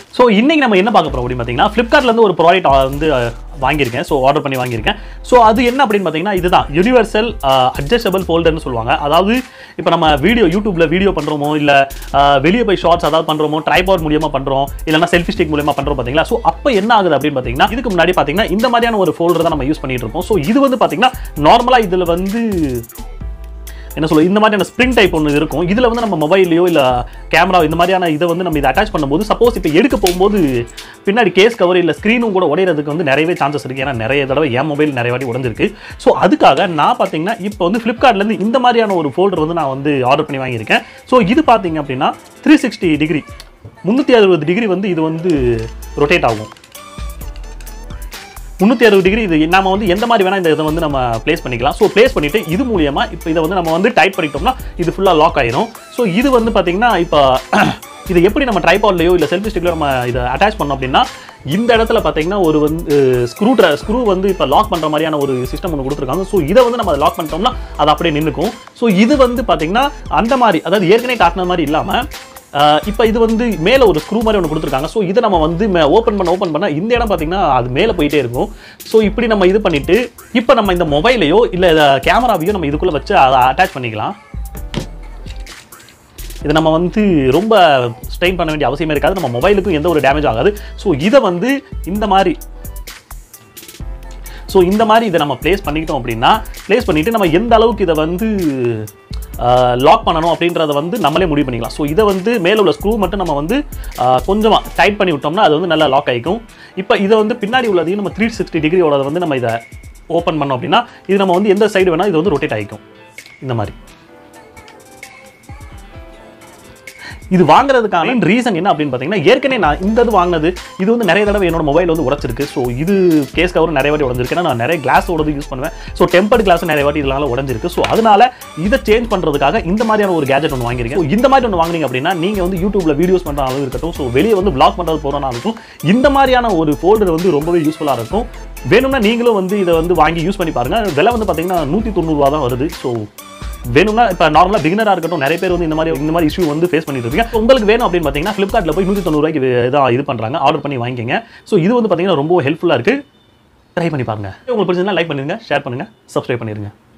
so இன்னைக்கு நம்ம என்ன பார்க்க போறோம் அப்படின்னு பார்த்தீங்கன்னா ஃப்ளிப்கார்ட்லேருந்து ஒரு ப்ராடக்ட் வந்து அஹ், வாங்கியிருக்கேன் ஸோ ஆர்டர் பண்ணி வாங்கியிருக்கேன் ஸோ அது என்ன அப்படின்னு பார்த்தீங்கன்னா இதுதான் யூனிவர்சல் அட்ஜஸ்டபிள் ஃபோல்டர்னு சொல்லுவாங்க அதாவது இப்போ நம்ம வீடியோ யூடியூப்ல வீடியோ பண்ணுறோமோ இல்லை வெளியே போய் ஷார்ட்ஸ் அதாவது பண்ணுறோமோ ட்ரைபாட் மூலியமாக பண்ணுறோம் இல்லைனா செல்ஃபி ஸ்டிக் மூலியமாக பண்ணுறோம் பார்த்தீங்களா ஸோ அப்போ என்ன ஆகுது அப்படின்னு பார்த்தீங்கன்னா இதுக்கு முன்னாடி பார்த்தீங்கன்னா இந்த மாதிரியான ஒரு ஃபோல்டர் தான் நம்ம யூஸ் பண்ணிட்டு இருப்போம் ஸோ இது வந்து பார்த்தீங்கன்னா நார்மலாக இதில் வந்து என்ன சொல்ல இந்த மாதிரியான ஸ்ப்ரிங் டைப் ஒன்று இருக்கும் இதில் வந்து நம்ம மொபைல்லையோ இல்லை கேமரா இந்த மாதிரியான இதை வந்து நம்ம இதை அட்டாச் பண்ணும்போது சப்போஸ் இப்போ எடுக்க போகும்போது பின்னாடி கேஸ் கவர் இல்லை ஸ்க்ரீனும் கூட உடையிறதுக்கு வந்து நிறையவே சான்சஸ் இருக்குது ஏன்னா நிறைய தடவை என் மொபைல் நிறைய வாட்டி உடஞ்சிருக்கு ஸோ அதுக்காக நான் பார்த்தீங்கன்னா இப்போ வந்து ஃப்ளிப்கார்ட்லேருந்து இந்த மாதிரியான ஒரு ஃபோல்டர் வந்து நான் வந்து ஆர்டர் பண்ணி வாங்கியிருக்கேன் ஸோ இது பார்த்தீங்க அப்படின்னா த்ரீ சிக்ஸ்டி டிகிரி முந்நூற்றி அறுபது டிகிரி வந்து இது வந்து ரொட்டேட் ஆகும் முந்நூற்றி அறுபது டிகிரி இது நம்ம வந்து எந்த மாதிரி வேணால் இந்த இதை வந்து நம்ம ப்ளேஸ் பண்ணிக்கலாம் ஸோ ப்ளேஸ் பண்ணிவிட்டு இது மூலியமா இப்போ இதை வந்து நம்ம வந்து டைட் பண்ணிட்டோம்னா இது ஃபுல்லாக லாக் ஆயிரும் ஸோ இது வந்து பார்த்தீங்கன்னா இப்போ இதை எப்படி நம்ம ட்ரைபாட்லையோ இல்லை செல்ஃபி ஸ்டிக்லையோ நம்ம இதை அட்டாச் பண்ணோம் அப்படின்னா இந்த இடத்துல பார்த்தீங்கன்னா ஒரு வந்து ஸ்க்ரூ ஸ்க்ரூ வந்து இப்போ லாக் பண்ணுற மாதிரியான ஒரு சிஸ்டம் ஒன்று கொடுத்துருக்காங்க ஸோ இதை வந்து நம்ம லாக் பண்ணிட்டோம்னா அது அப்படியே நின்றுக்கும் ஸோ இது வந்து பார்த்தீங்கன்னா அந்த மாதிரி அதாவது ஏற்கனவே காட்டின மாதிரி இல்லாமல் இப்போ இது வந்து மேலே ஒரு ஸ்க்ரூ மாதிரி ஒன்று கொடுத்துருக்காங்க ஸோ இதை நம்ம வந்து ஓப்பன் பண்ண ஓப்பன் பண்ண இந்த இடம் பார்த்தீங்கன்னா அது மேலே போயிட்டே இருக்கும் ஸோ இப்படி நம்ம இது பண்ணிட்டு இப்போ நம்ம இந்த மொபைலையோ இல்லை கேமராவையோ நம்ம இதுக்குள்ளே வச்சு அதை அட்டாச் பண்ணிக்கலாம் இது நம்ம வந்து ரொம்ப ஸ்ட்ரெயின் பண்ண வேண்டிய அவசியமே இருக்காது நம்ம மொபைலுக்கும் எந்த ஒரு டேமேஜ் ஆகாது ஸோ இதை வந்து இந்த மாதிரி ஸோ இந்த மாதிரி இதை நம்ம ப்ளேஸ் பண்ணிக்கிட்டோம் அப்படின்னா ப்ளேஸ் பண்ணிவிட்டு நம்ம எந்த அளவுக்கு இதை வந்து லாக் பண்ணணும் அப்படின்றத வந்து நம்மளே முடிவு பண்ணிக்கலாம் ஸோ இதை வந்து மேலே உள்ள ஸ்க்ரூ மட்டும் நம்ம வந்து கொஞ்சமாக டைட் பண்ணி விட்டோம்னா அது வந்து நல்லா லாக் ஆகிக்கும் இப்போ இதை வந்து பின்னாடி உள்ளதையும் நம்ம த்ரீ சிக்ஸ்டி டிகிரியோட வந்து நம்ம இதை ஓப்பன் பண்ணோம் அப்படின்னா இது நம்ம வந்து எந்த சைடு வேணால் இது வந்து ரொட்டேட் ஆகிக்கும் இந்த மாதிரி இது வாங்குறதுக்கான ரீசன் என்ன அப்படின்னு பார்த்தீங்கன்னா ஏற்கனவே நான் இந்த இது வாங்கினது இது வந்து நிறைய தடவை என்னோட மொபைல் வந்து உடச்சிருக்கு ஸோ இது கேஸ் கவர் நிறைய வாட்டி உடஞ்சிருக்கு ஏன்னா நான் நிறைய கிளாஸோடது யூஸ் பண்ணுவேன் ஸோ டெம்பர்ட் கிளாஸ் நிறைய வாட்டி இதனால உடஞ்சிருக்கு ஸோ அதனால இதை சேஞ்ச் பண்ணுறதுக்காக இந்த மாதிரியான ஒரு கேஜெட் ஒன்று வாங்கியிருக்கேன் So, இந்த மாதிரி ஒன்று வாங்குனீங்க அப்படின்னா நீங்கள் வந்து யூடியூப்ல வீடியோஸ் பண்ணுற அளவு இருக்கட்டும் ஸோ வெளியே வந்து பிளாக் பண்ணுறது போகிறனாலும் இருக்கும் இந்த மாதிரியான ஒரு ஃபோல்டர் வந்து ரொம்பவே யூஸ்ஃபுல்லாக இருக்கும் வேணும்னா நீங்களும் வந்து இதை வந்து வாங்கி யூஸ் பண்ணி பாருங்க விலை வந்து பார்த்தீங்கன்னா நூற்றி தொண்ணூறுரூவா தான் வருது ஸோ வேணும்னா இப்போ நார்மலாக பிகினராக இருக்கட்டும் நிறைய பேர் வந்து இந்த மாதிரி இந்த மாதிரி இஷ்யூ வந்து ஃபேஸ் பண்ணிட்டு இருக்கீங்க உங்களுக்கு வேணும் அப்படின்னு பார்த்தீங்கன்னா ஃப்ளிப்கார்ட்டில் போய் நூற்றி தொண்ணூறுவாய்க்கு இதாக இது பண்ணுறாங்க ஆர்டர் பண்ணி வாங்கிக்கங்க ஸோ இது வந்து பார்த்தீங்கன்னா ரொம்ப ஹெல்ப்ஃபுல்லாக இருக்குது ட்ரை பண்ணி பாருங்க உங்களுக்கு பிடிச்சிருந்தா லைக் பண்ணுங்க ஷேர் பண்ணுங்க சப்ஸ்கிரைப் பண்ணிடுங்க